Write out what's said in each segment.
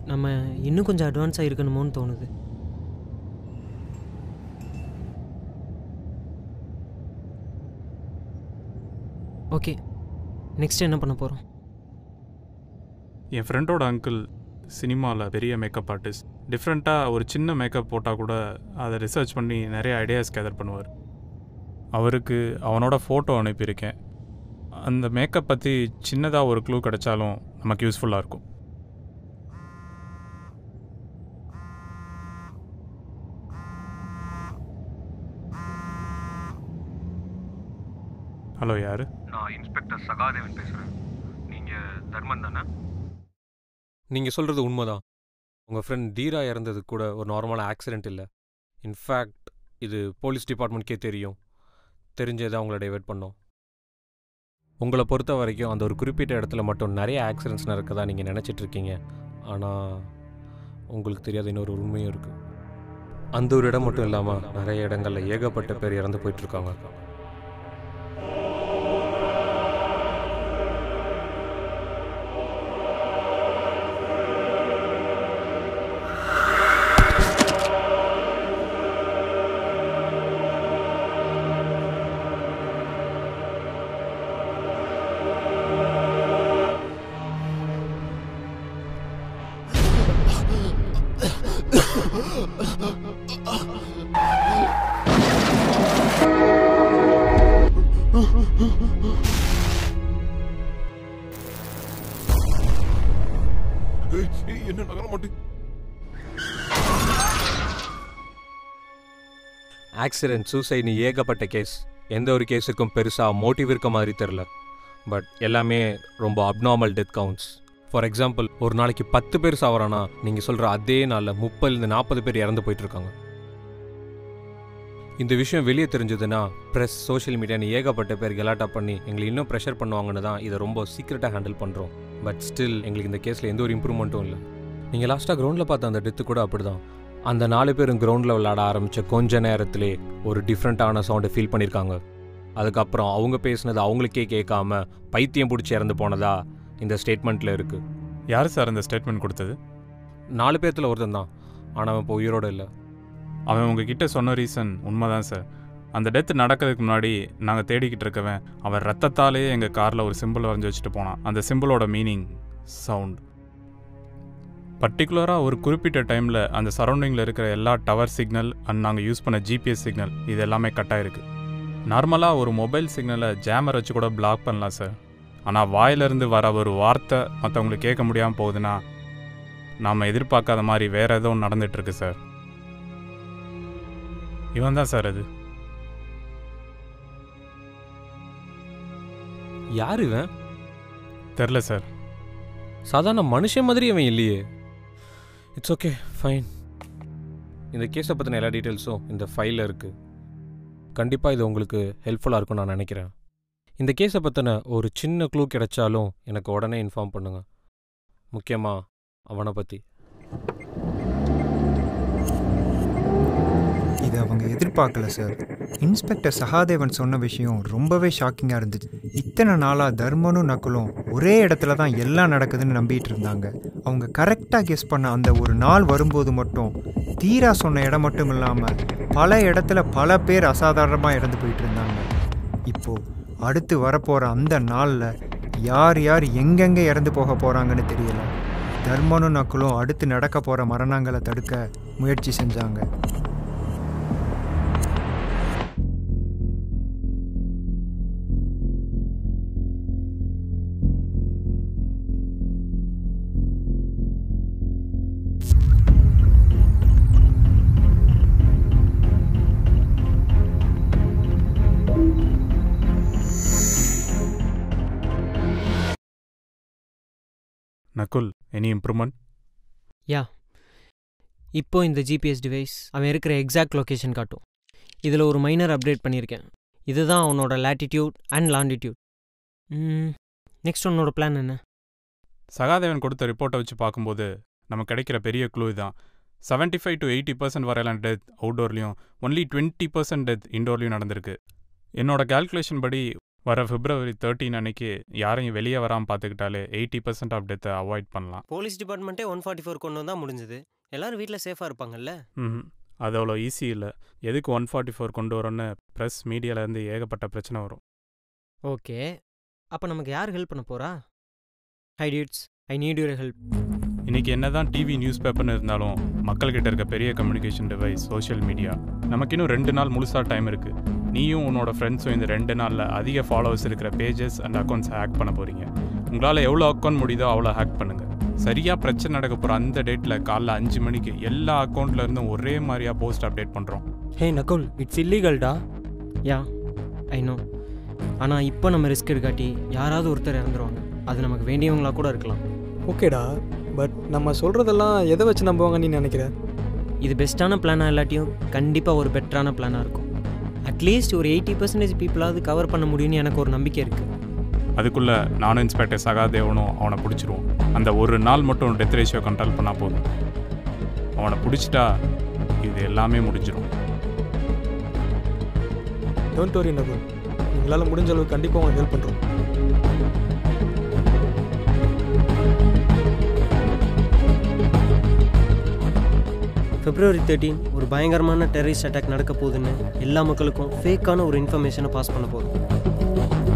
நம்ம இன்னும் கொஞ்சம் அட்வான்ஸாக இருக்கணுமோன்னு தோணுது ஓகே நெக்ஸ்ட் என்ன பண்ண போகிறோம் என் ஃப்ரெண்டோட அங்கிள் சினிமாவில் பெரிய மேக்கப் ஆர்டிஸ்ட் டிஃப்ரெண்ட்டாக ஒரு சின்ன மேக்கப் போட்டால் கூட அதை ரிசர்ச் பண்ணி நிறைய ஐடியாஸ் கேதர் பண்ணுவார் அவருக்கு அவனோட ஃபோட்டோ அனுப்பியிருக்கேன் அந்த மேக்கப் பற்றி சின்னதாக ஒரு க்ளூ கிடைச்சாலும் நமக்கு யூஸ்ஃபுல்லாக இருக்கும் ஹலோ யார் நான் இன்ஸ்பெக்டர் சகாதேவன் பேசுகிறேன் நீங்கள் தர்மன் தானே நீங்கள் சொல்கிறது உண்மைதான் உங்கள் ஃப்ரெண்ட் தீரா இறந்தது கூட ஒரு நார்மலான ஆக்சிடென்ட் இல்லை இன்ஃபேக்ட் இது போலீஸ் டிபார்ட்மெண்ட்கே தெரியும் தெரிஞ்சதை அவங்கள டைவர்ட் பண்ணோம் உங்களை பொறுத்த வரைக்கும் அந்த ஒரு குறிப்பிட்ட இடத்துல மட்டும் நிறைய ஆக்சிடென்ட்ஸ் நடக்கதா நீங்கள் நினச்சிட்டு இருக்கீங்க ஆனால் உங்களுக்கு தெரியாத இன்னொரு உண்மையும் இருக்குது அந்த ஒரு இடம் மட்டும் இல்லாமல் நிறைய இடங்களில் ஏகப்பட்ட பேர் இறந்து போயிட்டுருக்காங்க என்ன நகர மாட்டேன் ஆக்சிடென்ட் சூசைட்னு ஏகப்பட்ட கேஸ் எந்த ஒரு கேஸுக்கும் பெருசாக மோட்டிவ் இருக்க மாதிரி தெரில பட் எல்லாமே ரொம்ப abnormal death counts for example ஒரு நாளைக்கு பத்து பேர் சாவறானா நீங்கள் சொல்கிற அதே நாளில் முப்பதுலேருந்து நாற்பது பேர் இறந்து போயிட்டு இருக்காங்க இந்த விஷயம் வெளியே தெரிஞ்சதுன்னா ப்ரெஸ் சோஷியல் மீடியான்னு ஏகப்பட்ட பேர் கலாட்டா பண்ணி எங்களை இன்னும் ப்ரெஷர் பண்ணுவாங்கன்னு தான் இதை ரொம்ப சீக்கிரட்டாக ஹேண்டில் பண்ணுறோம் பட் ஸ்டில் எங்களுக்கு இந்த கேஸில் எந்த ஒரு இம்ப்ரூவ்மெண்ட்டும் இல்லை நீங்கள் லாஸ்ட்டாக கிரவுண்டில் பார்த்த அந்த டெத்து கூட அப்படி தான் அந்த நாலு பேரும் கிரவுண்டில் விளையாட ஆரம்பித்த கொஞ்ச நேரத்திலே ஒரு டிஃப்ரெண்ட்டான சவுண்டை ஃபீல் பண்ணியிருக்காங்க அதுக்கப்புறம் அவங்க பேசுனது அவங்களுக்கே கேட்காம பைத்தியம் பிடிச்சி இறந்து போனதா இந்த ஸ்டேட்மெண்ட்டில் இருக்குது யார் சார் அந்த ஸ்டேட்மெண்ட் கொடுத்தது நாலு பேர்த்தில் ஒருத்தன் தான் ஆனால் அவன் இப்போ உயிரோடு இல்லை அவன் உங்ககிட்ட சொன்ன ரீசன் உண்மைதான் சார் அந்த டெத் நடக்கிறதுக்கு முன்னாடி நாங்கள் தேடிக்கிட்டு இருக்கவன் அவன் ரத்தத்தாலே எங்கள் காரில் ஒரு சிம்பிள் வரைஞ்சி வச்சுட்டு போனான் அந்த சிம்பிளோட மீனிங் சவுண்ட் பர்டிகுலராக ஒரு குறிப்பிட்ட டைமில் அந்த சரௌண்டிங்கில் இருக்கிற எல்லா டவர் சிக்னல் அண்ட் நாங்கள் யூஸ் பண்ண ஜிபிஎஸ் சிக்னல் இது எல்லாமே கட் ஆயிருக்கு நார்மலாக ஒரு மொபைல் சிக்னலை ஜேமர் வச்சு கூட பிளாக் பண்ணலாம் சார் ஆனால் வாயிலிருந்து வர ஒரு வார்த்தை மற்றவங்களுக்கு கேட்க முடியாமல் போகுதுன்னா நாம் எதிர்பார்க்காத மாதிரி வேறு ஏதோ ஒன்று நடந்துகிட்ருக்கு சார் இவன் தான் சார் அது யார் இவன் தெரில சார் சாதாரண மனுஷன் மாதிரி இவன் இல்லையே இட்ஸ் ஓகே ஃபைன் இந்த கேஸை பற்றின எல்லா டீட்டெயில்ஸும் இந்த ஃபைலில் இருக்குது கண்டிப்பாக இது உங்களுக்கு ஹெல்ப்ஃபுல்லாக இருக்கும்னு நான் நினைக்கிறேன் இந்த கேஸை பற்றின ஒரு சின்ன க்ளூ கிடைச்சாலும் எனக்கு உடனே இன்ஃபார்ம் பண்ணுங்கள் முக்கியமாக அவனை பற்றி இது அவங்க எதிர்பார்க்கல சார் இன்ஸ்பெக்டர் சகாதேவன் சொன்ன விஷயம் ரொம்பவே ஷாக்கிங்காக இருந்துச்சு இத்தனை நாளாக தர்மனும் நக்குலும் ஒரே இடத்துல தான் எல்லாம் நடக்குதுன்னு நம்பிட்டு இருந்தாங்க அவங்க கரெக்டாக கெஸ் பண்ண அந்த ஒரு நாள் வரும்போது மட்டும் தீரா சொன்ன இடம் மட்டும் இல்லாமல் பல இடத்துல பல பேர் அசாதாரணமாக இறந்து போயிட்டு இருந்தாங்க இப்போது அடுத்து வரப்போகிற அந்த நாளில் யார் யார் எங்கெங்கே இறந்து போக போகிறாங்கன்னு தெரியல தர்மனும் நக்குலும் அடுத்து நடக்க போகிற மரணங்களை தடுக்க முயற்சி செஞ்சாங்க நகுல் எனி இம்ப்ரூவ்மெண்ட் யா இப்போ இந்த ஜிபிஎஸ் டிவைஸ் அவன் இருக்கிற எக்ஸாக்ட் லொக்கேஷன் காட்டும் இதில் ஒரு மைனர் அப்டேட் பண்ணியிருக்கேன் இதுதான் அவனோட லேட்டிடியூட் அண்ட் லாண்டிடியூட் நெக்ஸ்ட் உன்னோட பிளான் என்ன சகாதேவன் கொடுத்த ரிப்போர்ட்டை வச்சு பார்க்கும்போது நமக்கு கிடைக்கிற பெரிய க்ளூ தான் seventy five to eighty percent வரையிலான டெத் அவுட்டோர்லேயும் ஒன்லி டுவெண்ட்டி பர்சன்ட் டெத் இன்டோர்லேயும் நடந்திருக்கு என்னோட கால்குலேஷன் படி வர பிப்ரவரி தேர்ட்டீன் அன்னைக்கு யாரையும் வெளியே வராமல் பார்த்துக்கிட்டாலே எயிட்டி பர்சன்ட் ஆஃப் டெத்தை அவாய்ட் பண்ணலாம் போலீஸ் டிபார்ட்மெண்ட்டே ஒன் ஃபார்ட்டி ஃபோர் கொண்டு வந்தால் முடிஞ்சது எல்லாரும் வீட்டில் சேஃபாக இருப்பாங்கல்ல ம் அது அவ்வளோ ஈஸி இல்லை எதுக்கு ஒன் ஃபார்ட்டி ஃபோர் கொண்டு வரோன்னு ப்ரெஸ் மீடியாவிலேருந்து ஏகப்பட்ட பிரச்சனை வரும் ஓகே அப்போ நமக்கு யார் ஹெல்ப் பண்ண போகிறா hi dudes I need your help இன்னைக்கு என்னதான் டிவி நியூஸ் பேப்பர்னு இருந்தாலும் மக்கள்கிட்ட இருக்க பெரிய கம்யூனிகேஷன் டிவைஸ் சோஷியல் மீடியா நமக்கு இன்னும் ரெண்டு நாள் முழுசாக டைம் இருக்குது நீயும் உன்னோட ஃப்ரெண்ட்ஸும் இந்த ரெண்டு நாளில் அதிக ஃபாலோவர்ஸ் இருக்கிற பேஜஸ் அண்ட் அக்கௌண்ட்ஸ் ஹேக் பண்ண போகிறீங்க உங்களால் எவ்வளோ அக்கௌண்ட் முடியுதோ அவ்வளோ ஹேக் பண்ணுங்கள் சரியாக பிரச்சனை நடக்க போகிற அந்த டேட்டில் காலைல அஞ்சு மணிக்கு எல்லா அக்கௌண்ட்ல இருந்தும் ஒரே மாதிரியாக போஸ்ட் அப்டேட் பண்ணுறோம் ஹே நகுல் இட்ஸ் இல்லீகல்டா யா ஐ நோ ஆனால் இப்போ நம்ம ரிஸ்க் எடுக்காட்டி யாராவது ஒருத்தர் இறந்துருவாங்க அது நமக்கு வேண்டியவங்களா கூட இருக்கலாம் ஓகேடா பட் நம்ம சொல்கிறதெல்லாம் எதை வச்சு நம்புவாங்க நீ நினைக்கிற இது பெஸ்ட்டான பிளானாக இல்லாட்டியும் கண்டிப்பாக ஒரு பெட்டரான பிளானாக இருக்கும் அட்லீஸ்ட் ஒரு எயிட்டி பர்சன்டேஜ் பீப்புளாவது கவர் பண்ண முடியும்னு எனக்கு ஒரு நம்பிக்கை இருக்குது அதுக்குள்ளே நானும் இன்ஸ்பெக்டர் சகாதேவனும் அவனை பிடிச்சிருவோம் அந்த ஒரு நாள் மட்டும் டெத் ரேஷியோ கண்ட்ரோல் பண்ணால் போதும் அவனை பிடிச்சிட்டா இது எல்லாமே முடிஞ்சிடும் டோன்ட் வரி நகுல் எங்களால் முடிஞ்ச அளவுக்கு கண்டிப்பாக உங்களுக்கு ஹெல்ப் பண்ணுறோம் பிப்ரவரி தேர்ட்டீன் ஒரு பயங்கரமான டெரரிஸ்ட் அட்டாக் நடக்க போகுதுன்னு எல்லா மக்களுக்கும் ஃபேக்கான ஒரு இன்ஃபர்மேஷனை பாஸ் பண்ண போகுது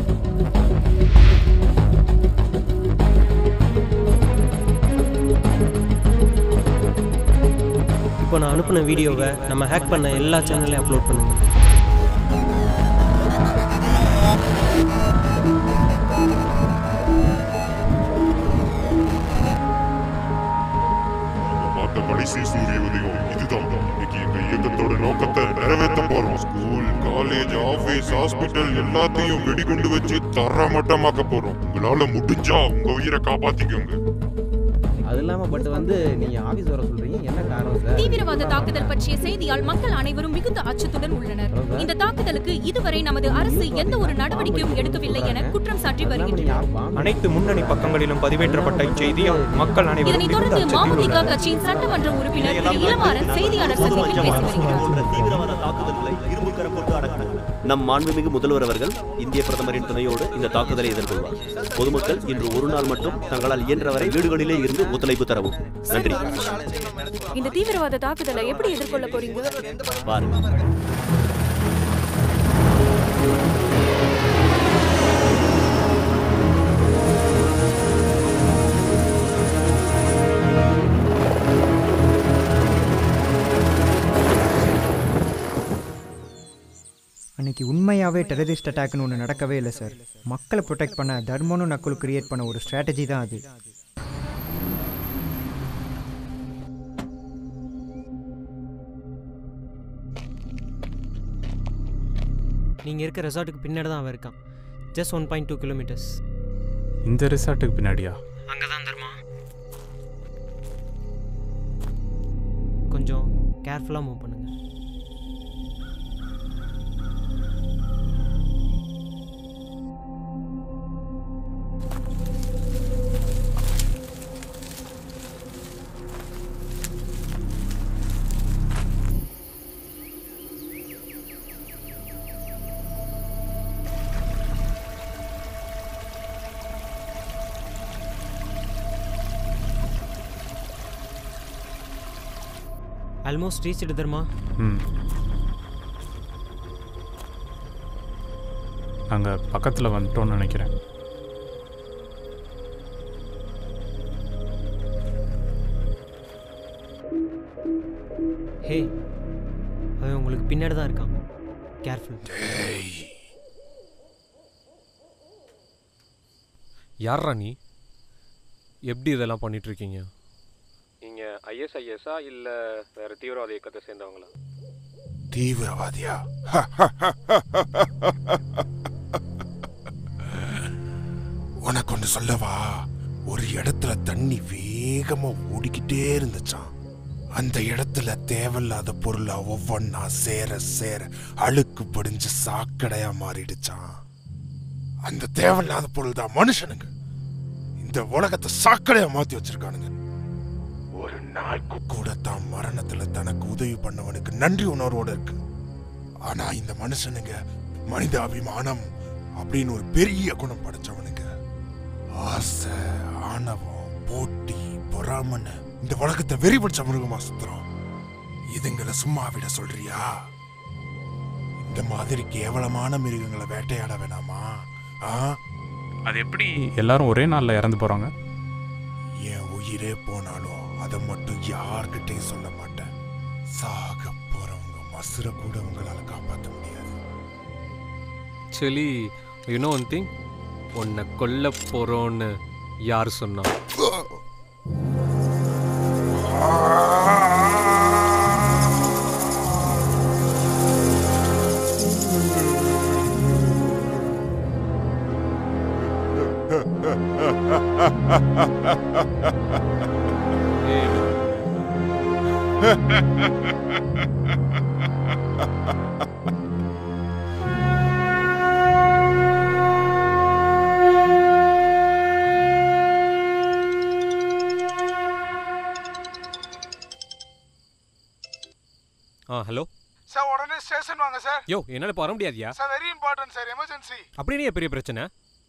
இப்போ நான் அனுப்பின வீடியோவை நம்ம ஹேக் பண்ண எல்லா சேனல்லையும் அப்லோட் பண்ணுங்க பார்த்த கடைசி சூரிய உதயம் இதுதான் இன்னைக்கு எங்க இயக்கத்தோட நோக்கத்தை நிறைவேற்ற போறோம் ஸ்கூல் காலேஜ் ஆபீஸ் ஹாஸ்பிட்டல் எல்லாத்தையும் வெடிகுண்டு வச்சு தரமட்டமாக்க போறோம் உங்களால முடிஞ்சா உங்க உயிரை காப்பாத்திக்கோங்க அது இல்லாம பட் வந்து நீங்க ஆபீஸ் வர சொல்றீங்க என்ன காரணம் சார் தீவிரவாத தாக்குதல் பற்றிய செய்தியால் மக்கள் அனைவரும் மிகுந்த அச்சத்துடன் உள்ளனர் இந்த தாக்குதலுக்கு இதுவரை நமது அரசு எந்த ஒரு நடவடிக்கையும் எடுக்கவில்லை என குற்றம் சாட்டி வருகின்றனர் அனைத்து முன்னணி பக்கங்களிலும் பதிவேற்றப்பட்ட இச்செய்தியால் மக்கள் அனைவரும் இதனைத் மிகுந்த தொடர்ந்து அச்சத்தில் மாமதிக உள்ளனர். கட்சியின் சட்டமன்ற உறுப்பினர் திரு இளமாறன் செய்தியாளர் சந்திப்பில் பேசி வருகிறார் நம் மாண்புமிகு முதல்வர் அவர்கள் இந்திய பிரதமரின் துணையோடு இந்த தாக்குதலை எதிர்கொள்வார் பொதுமக்கள் இன்று ஒரு நாள் மட்டும் தங்களால் இயன்றவரை வீடுகளிலே இருந்து ஒத்துழைப்பு தரவும் நன்றி இந்த தீவிரவாத தாக்குதலை எப்படி எதிர்கொள்ள போறீங்க பாருங்கள் அன்னைக்கு உண்மையாகவே டெரரிஸ்ட் அட்டாக்னு ஒன்று நடக்கவே இல்லை சார் மக்களை ப்ரொடெக்ட் பண்ண தர்மனும் நக்குல் கிரியேட் பண்ண ஒரு ஸ்ட்ராட்டஜி தான் அது நீங்கள் இருக்க ரெசார்ட்டுக்கு பின்னாடி தான் அவன் இருக்கான் just one point two kilometres இந்த ரிசார்ட்டுக்கு பின்னாடியா அங்கே தான் தர்மா கொஞ்சம் கேர்ஃபுல்லாக மூவ் பண்ணுங்க ஆல்மோஸ்ட் ரீச்டு தர்மா ம் நாங்கள் பக்கத்தில் வந்துட்டோம்னு நினைக்கிறேன் ஹே அவன் உங்களுக்கு பின்னாடி தான் இருக்கான் கேர்ஃபுல் யார்ரா நீ எப்படி இதெல்லாம் பண்ணிட்டு இருக்கீங்க நீங்கள் ஐஎஸ்ஐஎஸ்ஸா இல்லை வேறு தீவிரவாத இயக்கத்தை சேர்ந்தவங்களா தீவிரவாதியா உனக்கு ஒன்று சொல்லவா ஒரு இடத்துல தண்ணி வேகமா ஓடிக்கிட்டே இருந்துச்சான் அந்த இடத்துல தேவையில்லாத பொருளா ஒவ்வொன்னா சேர சேர அழுக்கு படிஞ்சு சாக்கடையா மாறிடுச்சான் அந்த தேவையில்லாத பொருள் தான் மனுஷனுங்க இந்த உலகத்தை சாக்கடையா மாத்தி வச்சிருக்கானுங்க ஒரு நாய்க்கு கூட தான் மரணத்துல தனக்கு உதவி பண்ணவனுக்கு நன்றி உணர்வோட இருக்கு ஆனா இந்த மனுஷனுங்க மனித அபிமானம் அப்படின்னு ஒரு பெரிய குணம் படைச்சவனுங்க ஆசை ஆணவம் போட்டி பொறாமன்னு இந்த உலகத்தை வெறி பிடிச்ச மிருகமா சுத்துறோம் இதுங்களை சும்மா விட சொல்றியா இந்த மாதிரி கேவலமான மிருகங்களை வேட்டையாட வேணாமா ஆ அது எப்படி எல்லாரும் ஒரே நாளில் இறந்து போகிறாங்க என் உயிரே போனாலும் அதை மட்டும் யார்கிட்டயும் சொல்ல மாட்டேன் சாக போறவங்க மசுர கூட உங்களால காப்பாற்ற முடியாது ஆக்சுவலி யூனோ ஒன் திங் உன்னை கொல்ல போகிறோன்னு யார் சொன்னா ஆ ஹலோ சார் உடனே ஸ்டேஷன் வாங்க சார் யோ என்னால் இப்போ வர முடியாதியா sir very important sir emergency அப்படின்னு பெரிய பிரச்சனை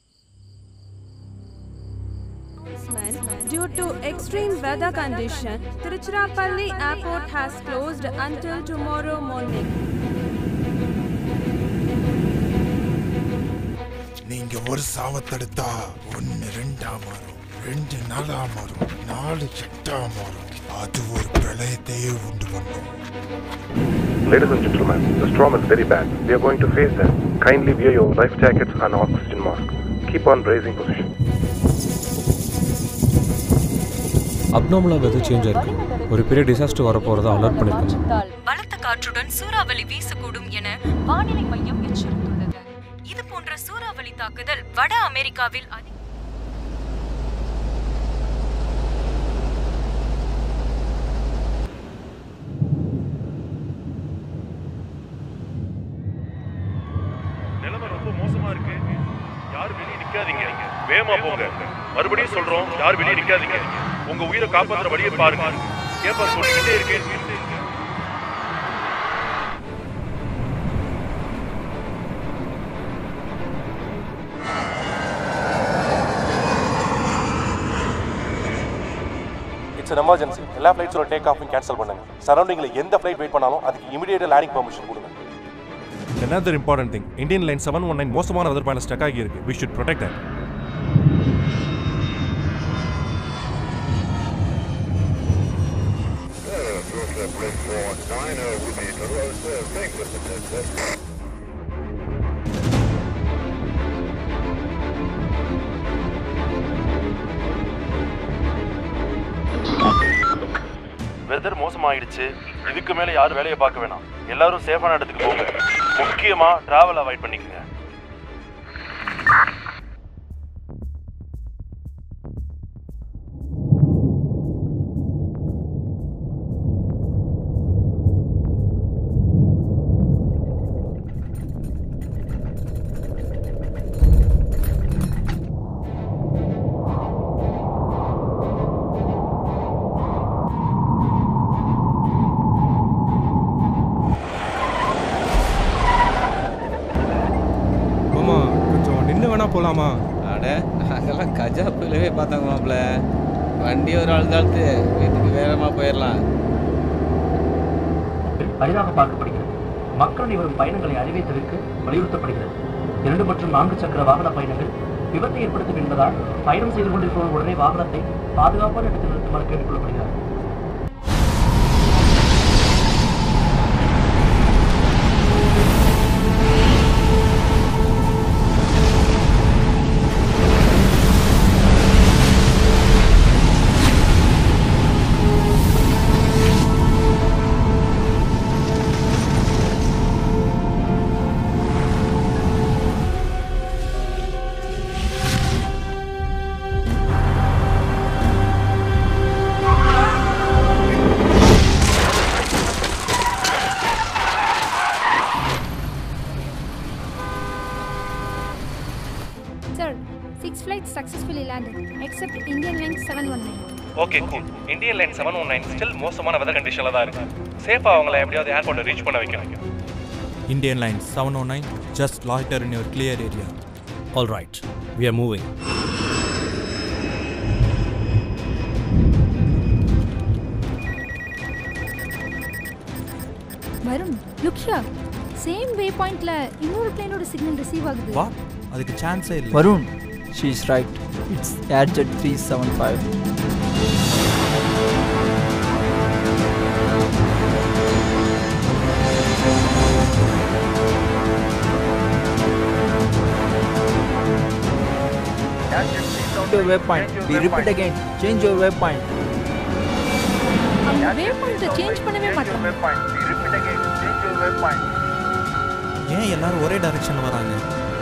Due to extreme weather condition, Tiruchirappalli airport has closed until tomorrow morning. நீங்க ஒரு சாவத்தெடுத்தா ஒன்னு ரெண்டா மாறும் ரெண்டு நாளா மாறும் நாலு எட்டா மாறும் அது ஒரு பிரளயத்தையே உண்டு பண்ணும் Ladies and gentlemen, the storm is very bad. We are going to face them. Kindly wear your life jackets and oxygen mask. Keep on bracing position. அப்நார்மலாக வெதர் சேஞ்ச் ஆயிருக்கு ஒரு பெரிய டிசாஸ்டர் வரப்போகிறத அலர்ட் பண்ணியிருக்காங்க பலத்த காற்றுடன் சூறாவளி வீசக்கூடும் என வானிலை மையம் எச்சரித்துள்ளது இது போன்ற சூறாவளி தாக்குதல் வட அமெரிக்காவில் அதிக நிலைமை ரொம்ப மோசமா இருக்கு யாரும் வெளியே நிக்காதீங்க வேகமா போங்க மறுபடியும் சொல்றோம் யாரும் வெளியே நிக்காதீங்க உங்க உயிரை காப்பாத்துற வழியை பாருங்க ஏப்பா சொல்லிக்கிட்டே இருக்கேன் இட்ஸ் an எமர்ஜென்சி எல்லா ஃப்ளைட்ஸோட டேக் ஆஃபையும் கேன்சல் பண்ணுங்க சரௌண்டிங்கில் எந்த ஃப்ளைட் வெயிட் பண்ணாலும் அதுக்கு இமீடியட் லேண்டிங் பெர்மிஷன் கொடுங்க Another important thing, Indian line 719 மோசமான வெதர் பாயிண்ட் ஸ்டக் ஆகி இருக்கு. We should protect that. Weather மோசமாயிடுச்சு இதுக்கு மேல யாரும் வேலையை பார்க்க வேணாம் எல்லாரும் சேஃபான இடத்துக்கு போங்க முக்கியமா டிராவல் அவாய்ட் பண்ணிக்கங்க மாமா கொஞ்சம் நின்று வேணா போலாமா அட நாங்கெல்லாம் கஜா புயலவே பார்த்தாங்க மாப்பிள்ள வண்டி ஒரு ஆள் தாழ்த்து வீட்டுக்கு வேகமாக போயிடலாம் பரிதாக பார்க்கப்படுகிறது மக்கள் வரும் பயணங்களை அறிவித்ததற்கு வலியுறுத்தப்படுகிறது இரண்டு மற்றும் நான்கு சக்கர வாகன பயணங்கள் விபத்தை ஏற்படுத்தும் என்பதால் பயணம் செய்து கொண்டிருப்பவர் உடனே வாகனத்தை பாதுகாப்பான இடத்தில் நிறுத்துமாறு கேட்டுக்கொள்ளப்படுகிறார் Sir, six flights successfully landed, except Indian Line 719. Okay cool Indian Line seven one nine still மோசமான வெதர் கண்டிஷனில் தான் இருக்கு சேஃபாக அவங்கள எப்படியாவது ஏர்போர்ட்டை ரீச் பண்ண வைக்கணும் Indian Line 709, just loiter in your clear area. All right, we are moving. Varun look here same வே பாயிண்ட்ல இன்னொரு பிளேனோட சிக்னல் ரிசீவ் ஆகுது வா அதுக்கு சான்ஸே இல்லை Varun she is right it's Airjet three seven five your waypoint. We repeat again. Change your waypoint. அவங்க வே பாயிண்ட்டை சேஞ்ச் பண்ணவே மாட்டாங்க ஏன் எல்லாரும் ஒரே டைரக்ஷன்ல வராங்க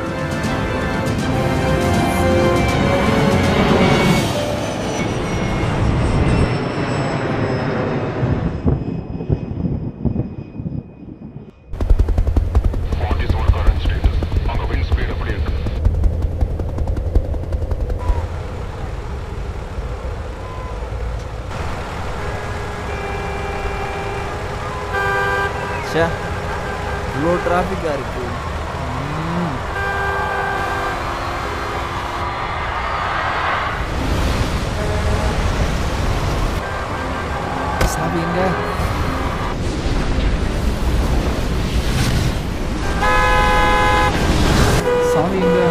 அங்க விண்ட் ஸ்பீட் எப்படி இருக்கு ச்சே இவ்வளோ டிராஃபிக்காக இருக்கு ம். சாவி எங்க சாவி எங்க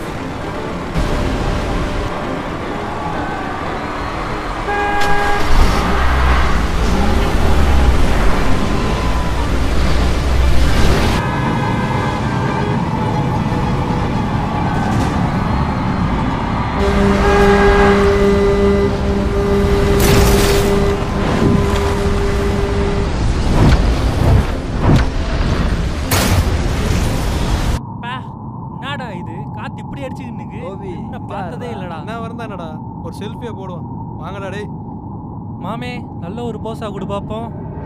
என்னடா இது காத்து இப்படி அடிச்சுக்கிட்டு என்ன பார்த்ததே இல்லடா என்ன வந்தானடா ஒரு செல்ஃபியை போடுவோம் வாங்கடா டேய் மாமே நல்ல ஒரு போஸா கொடு பாப்போம்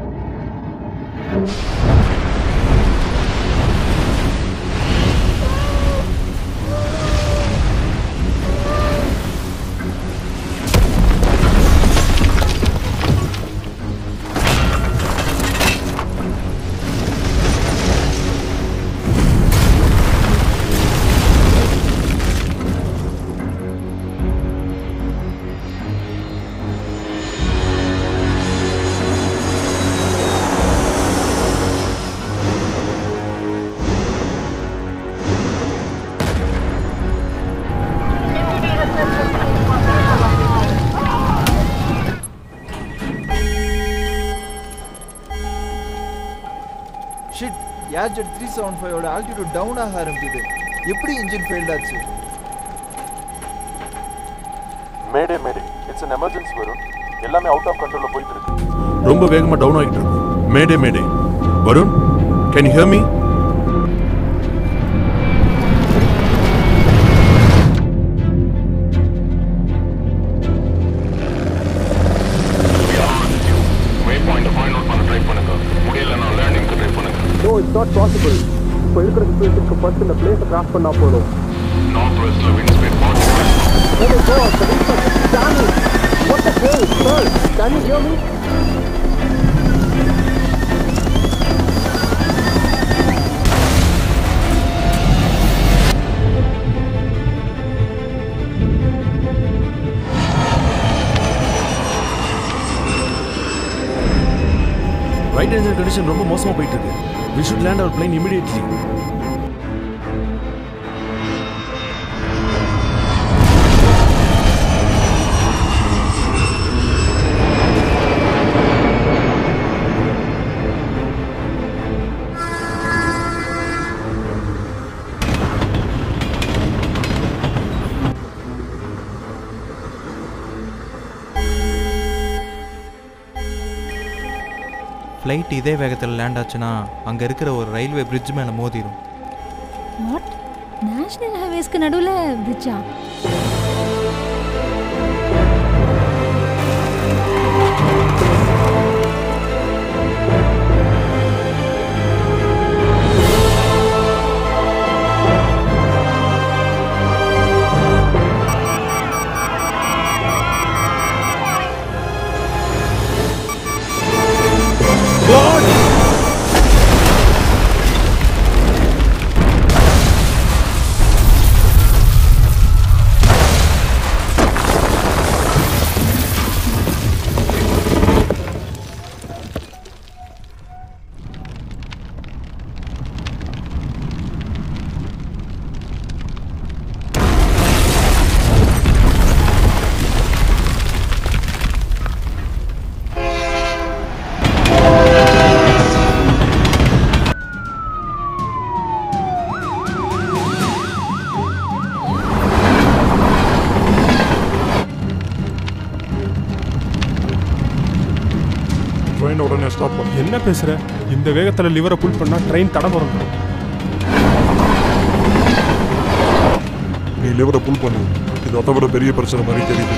ஷிட் ஏர்ஜெட் த்ரீ செவன் ஃபைவோட ஆல்டிடியூட் டவுன் ஆக ஆரம்பிக்குது எப்படி இன்ஜின் ஃபெயில்ட் ஆச்சு mayday mayday it's an emergency வரும் எல்லாமே அவுட் ஆஃப் கண்ட்ரோல்ல போயிட்டு இருக்கு ரொம்ப வேகமா டவுன் ஆகிட்டு இருக்கு mayday mayday Varun can you hear me no it's not possible இப்போ இருக்கிற சுச்சுவேஷனுக்கு ஃபர்ஸ்ட் இந்த பிளேஸை கிராஸ் பண்ணா போதும் நார்த் வெஸ்ட்ல wind speed Oh my god, the winds are just jamming. What the hell, sir? Can you hear me? Right engine condition ரொம்ப மோசமா போயிட்டு இருக்கு we should land our plane immediately flight இதே வேகத்தில் லேண்ட் ஆச்சுன்னா அங்கே இருக்கிற ஒரு ரயில்வே பிரிட்ஜ் மேலே மோதிரும் வாட் நேஷனல் ஹைவேஸ்க்கு நடுவில் பிரிட்ஜா God! ஃப்ளைட்டை உடனே ஸ்டாப் பண்ணு என்ன பேசுற இந்த வேகத்துல லிவரை புல் பண்ணா ட்ரெயின் தடம்புறம் நீ லிவரை புல் பண்ணு இது அதை விட பெரிய பிரச்சனை மாதிரி தெரியுது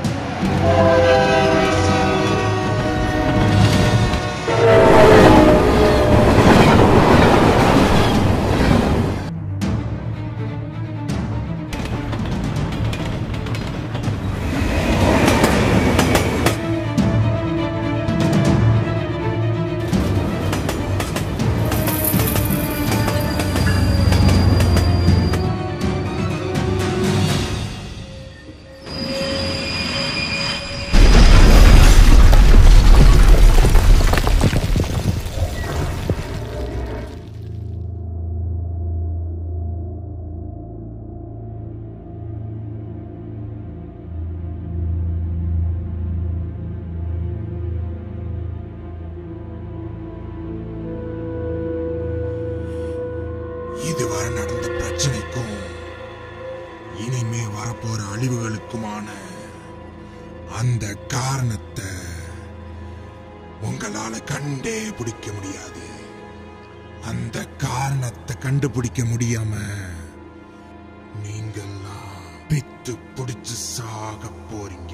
இதுவரை நடந்த பிரச்சனைக்கும் இனிமே வரப்போற அழிவுகளுக்குமான அந்த காரணத்தை உங்களால கண்டே பிடிக்க முடியாது அந்த காரணத்தை கண்டுபிடிக்க முடியாம நீங்கெல்லாம் பித்து பிடிச்சு சாக போறீங்க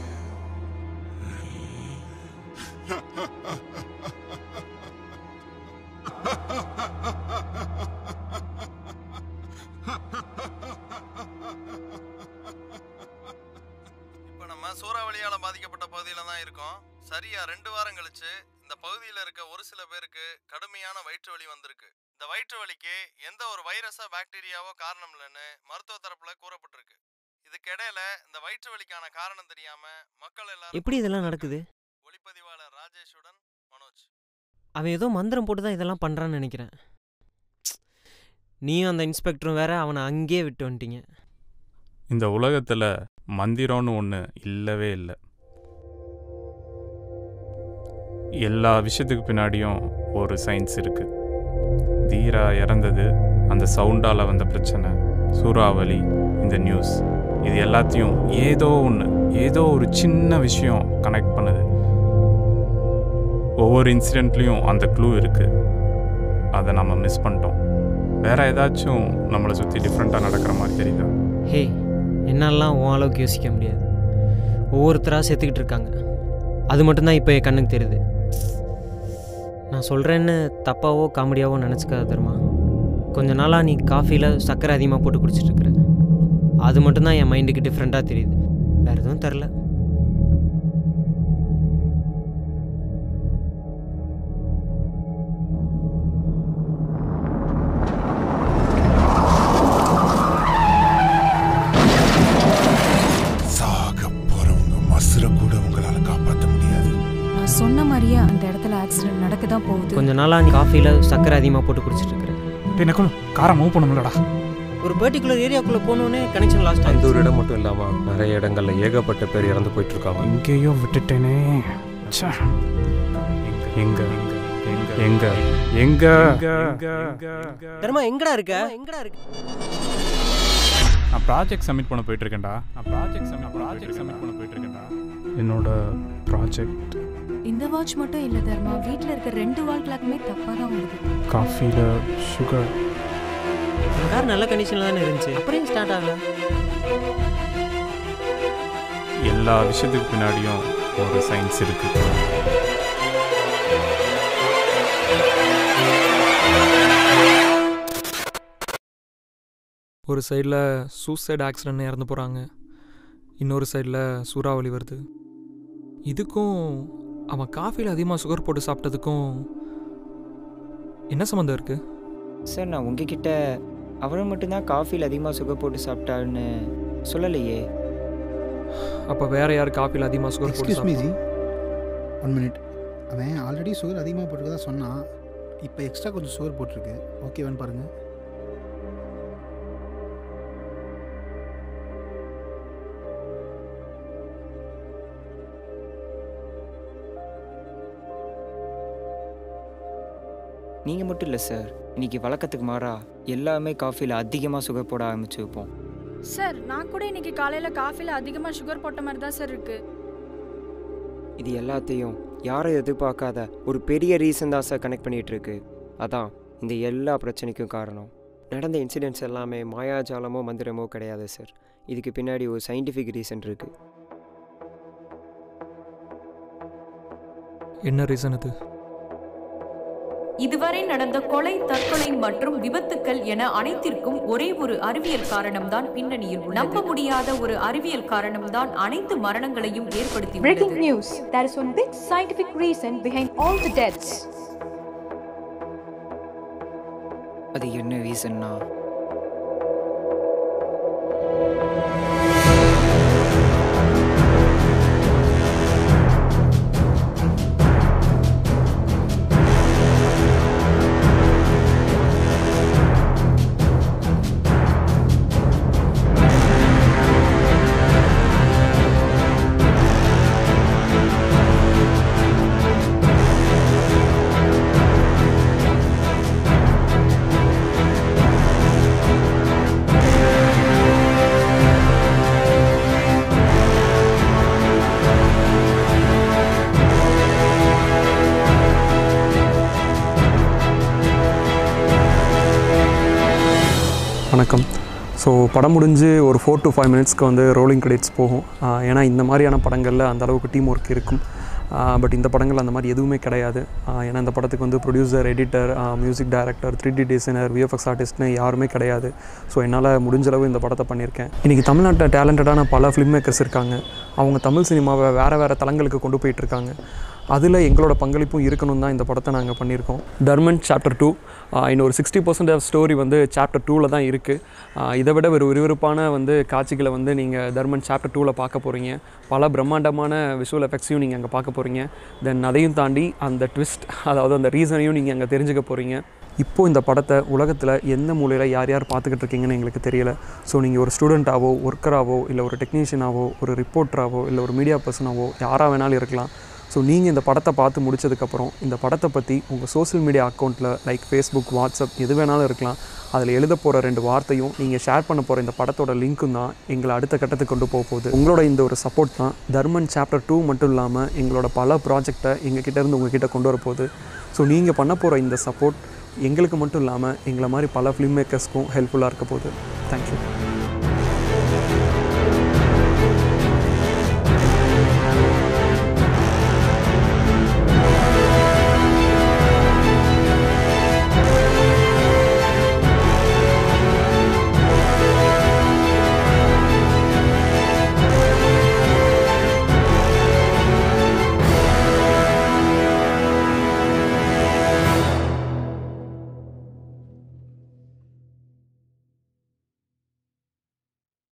இப்போ நம்ம சூறாவளியால் பாதிக்கப்பட்ட பகுதியில் தான் இருக்கோம் சரியா ரெண்டு வாரம் கழிச்சு இந்த பகுதியில் இருக்க ஒரு சில பேருக்கு கடுமையான வயிற்று வலி வந்திருக்கு இந்த வயிற்று வலிக்கு எந்த ஒரு வைரஸோ பாக்டீரியாவோ காரணம் இல்லைன்னு மருத்துவ தரப்புல கூறப்பட்டிருக்கு இதுக்கு இடையில இந்த வயிற்று வலிக்கான காரணம் தெரியாம மக்கள் எல்லாரும் எப்படி இதெல்லாம் நடக்குது ஒளிப்பதிவாளர் ராஜேஷுடன் மனோஜ் அவன் ஏதோ மந்திரம் போட்டு தான் இதெல்லாம் பண்ணுறான்னு நினைக்கிறேன் நீயும் அந்த இன்ஸ்பெக்டரும் வேற அவனை அங்கேயே விட்டு வந்துட்டீங்க இந்த உலகத்தில் மந்திரம்னு ஒன்று இல்லவே இல்லை எல்லா விஷயத்துக்கு பின்னாடியும் ஒரு சயின்ஸ் இருக்குது தீரா இறந்தது அந்த சவுண்டால் வந்த பிரச்சனை சூறாவளி இந்த நியூஸ் இது எல்லாத்தையும் ஏதோ ஒன்று ஏதோ ஒரு சின்ன விஷயம் கனெக்ட் பண்ணுது ஒவ்வொரு இன்சிடெண்ட்லேயும் அந்த க்ளூ இருக்குது அதை நம்ம மிஸ் பண்ணிட்டோம் வேற ஏதாச்சும் நம்மளை சுற்றி டிஃப்ரெண்ட்டாக நடக்கிற மாதிரி தெரியுதா ஹே என்னாலாம் உன் அளவுக்கு யோசிக்க முடியாது ஒவ்வொருத்தராக செத்துக்கிட்டு இருக்காங்க அது மட்டும்தான் இப்போ என் கண்ணுக்கு தெரியுது நான் சொல்கிறேன்னு தப்பாவோ காமெடியாவோ நினச்சிக்காத தருமா கொஞ்ச நாளாக நீ காஃபியில் சர்க்கரை அதிகமாக போட்டு குடிச்சிட்டு இருக்கிற அது மட்டும்தான் என் மைண்டுக்கு டிஃப்ரெண்ட்டாக தெரியுது வேறு எதுவும் தெரில சாக போறவங்க மசுர கூட உங்களால காப்பாற்ற முடியாது நான் சொன்ன மாதிரியே அந்த இடத்துல ஆக்சிடென்ட் நடக்க தான் போகுது கொஞ்ச நாளாக நீ காஃபியில் சர்க்கரை அதிகமாக போட்டு குடிச்சிட்டு இருக்கிற பின்னக்கும் காரை மூவ் பண்ணணும்லடா ஒரு பர்டிகுலர் ஏரியாக்குள்ளே போனோடனே கனெக்ஷன் லாஸ்ட் அந்த ஒரு இடம் மட்டும் இல்லாமல் நிறைய இடங்கள்ல ஏகப்பட்ட பேர் இறந்து போயிட்டு இருக்காங்க எங்கேயோ விட்டுட்டேனே ச்சே. எங்க எங்க எங்க தர்மா எங்கடா இருக்க எங்கடா இருக்க நான் ப்ராஜெக்ட் சப்மிட் பண்ண போயிட்டு இருக்கேன்டா நான் ப்ராஜெக்ட் சப்மிட் ப்ராஜெக்ட் சப்மிட் பண்ண போயிட்டு இருக்கேன்டா என்னோட ப்ராஜெக்ட் இந்த வாட்ச் மட்டும் இல்ல தர்மா வீட்ல இருக்க ரெண்டு வால் கிளாக்குமே தப்பா தான் வருது காஃபியில் சுகர் கார் நல்ல கண்டிஷனில் தானே இருந்துச்சு அப்புறம் ஸ்டார்ட் ஆகல எல்லா விஷயத்துக்கு பின்னாடியும் ஒரு சயின்ஸ் இருக்கு ஒரு சைடில் சூசைட் ஆக்சிடென்ட் இறந்து போகிறாங்க இன்னொரு சைடில் சூறாவளி வருது இதுக்கும் அவன் காஃபியில் அதிகமாக சுகர் போட்டு சாப்பிட்டதுக்கும் என்ன சம்மந்தம் இருக்குது சார் நான் உங்ககிட்ட அவரை மட்டும்தான் காஃபியில் அதிகமாக சுகர் போட்டு சாப்பிட்டாருன்னு சொல்லலையே அப்போ வேற யார் காஃபியில் அதிகமாக சுகர் போட்டு எக்ஸ்கியூஸ் மீ ஜி சாப்பிட்டா? ஒன் மினிட் அவன் ஆல்ரெடி சுகர் அதிகமாக போட்டுருக்கதா சொன்னான் இப்போ எக்ஸ்ட்ரா கொஞ்சம் சுகர் போட்டிருக்கு ஓகேவான்னு பாருங்கள் நீங்கள் மட்டும் இல்லை சார் இன்னைக்கு வழக்கத்துக்கு மாறா எல்லாமே காஃபியில் அதிகமாக சுகர் போட ஆரம்பிச்சு வைப்போம் சார் நான் கூட இன்னைக்கு காலையில காஃபில அதிகமா சுகர் போட்ட மாதிரி தான் சார் இருக்கு இது எல்லாத்தையும் யாரும் எதிர்பார்க்காத ஒரு பெரிய ரீசன் தான் சார் கனெக்ட் பண்ணிகிட்டு இருக்கு அதான் இந்த எல்லா பிரச்சனைக்கும் காரணம் நடந்த இன்சிடென்ட்ஸ் எல்லாமே மாயாஜாலமோ மந்திரமோ கிடையாது சார் இதுக்கு பின்னாடி ஒரு சயின்டிஃபிக் ரீசன் இருக்குது என்ன ரீசன் இது இதுவரை நடந்த கொலை தற்கொலை மற்றும் விபத்துக்கள் என அனைத்திற்கும் ஒரே ஒரு அறிவியல் காரணம்தான் பின்னணியில் உள்ளது நம்ப முடியாத ஒரு அறிவியல் காரணம்தான் அனைத்து மரணங்களையும் ஏற்படுத்தி Breaking news. There is one big scientific reason behind all the deaths. அது என்ன ரீசன்னா வணக்கம் ஸோ படம் முடிஞ்சு ஒரு ஃபோர் to ஃபைவ் மினிட்ஸ்க்கு வந்து ரோலிங் கிரெடிட்ஸ் போகும் ஆஹ் ஏன்னா இந்த மாதிரியான படங்களில் அந்த அளவுக்கு டீம் ஒர்க் இருக்கும் பட் இந்த படங்கள் அந்த மாதிரி எதுவுமே கிடையாது ஆஹ் ஏன்னா இந்த படத்துக்கு வந்து producer editor music director three D designer VFX ஆர்டிஸ்ட்னு யாருமே கிடையாது ஸோ என்னால் முடிஞ்ச அளவு இந்த படத்தை பண்ணியிருக்கேன் இன்றைக்கி தமிழ்நாட்டில் டேலண்டடான பல ஃபிலிம் மேக்கர்ஸ் இருக்காங்க அவங்க தமிழ் சினிமாவை வேறு வேறு தளங்களுக்கு கொண்டு போயிட்டுருக்காங்க அதில் எங்களோட பங்களிப்பும் இருக்கணும் தான் இந்த படத்தை நாங்கள் பண்ணியிருக்கோம் டர்மன் சாப்டர் டூ இன்னொரு சிக்ஸ்டி பர்சன்ட் ஆஃப் ஸ்டோரி வந்து சாப்டர் டூவில் தான் இருக்குது இதை விட ஒரு விறுவிறுப்பான வந்து காட்சிகளை வந்து நீங்கள் தர்மன் சாப்டர் டூவில் பார்க்க போகிறீங்க பல பிரம்மாண்டமான விஷுவல் எஃபெக்ட்ஸையும் நீங்கள் அங்கே பார்க்க போகிறீங்க தென் அதையும் தாண்டி அந்த ட்விஸ்ட் அதாவது அந்த ரீசனையும் நீங்கள் அங்கே தெரிஞ்சுக்க போகிறீங்க இப்போது இந்த படத்தை உலகத்தில் எந்த மூலையில் யார் யார் பார்த்துக்கிட்டு இருக்கீங்கன்னு எங்களுக்கு தெரியல ஸோ நீங்கள் ஒரு ஸ்டூடெண்ட்டாவோ ஒர்க்கராகவோ இல்லை ஒரு டெக்னீஷியனாவோ ஒரு ரிப்போர்ட்டராகவோ இல்லை ஒரு மீடியா பர்சனாவோ யாராக வேணாலும் இருக்கலாம் ஸோ நீங்கள் இந்த படத்தை பார்த்து முடிச்சதுக்கப்புறம் இந்த படத்தை பற்றி உங்கள் சோஷியல் மீடியா அக்கௌண்ட்டில் லைக் ஃபேஸ்புக் வாட்ஸ்அப் எது வேணாலும் இருக்கலாம் அதில் எழுத போகிற ரெண்டு வார்த்தையும் நீங்கள் ஷேர் பண்ண போகிற இந்த படத்தோட லிங்க்கும் தான் எங்களை அடுத்த கட்டத்துக்கு கொண்டு போக போகுது உங்களோட இந்த ஒரு சப்போர்ட் தான் தர்மன் சாப்டர் டூ மட்டும் இல்லாமல் எங்களோட பல ப்ராஜெக்டை எங்ககிட்ட இருந்து உங்ககிட்ட கொண்டு வர போகுது ஸோ நீங்கள் பண்ண போகிற இந்த சப்போர்ட் எங்களுக்கு மட்டும் இல்லாமல் எங்களை மாதிரி பல ஃபிலிம் மேக்கர்ஸ்க்கும் ஹெல்ப்ஃபுல்லாக இருக்க போகுது தேங்க்யூ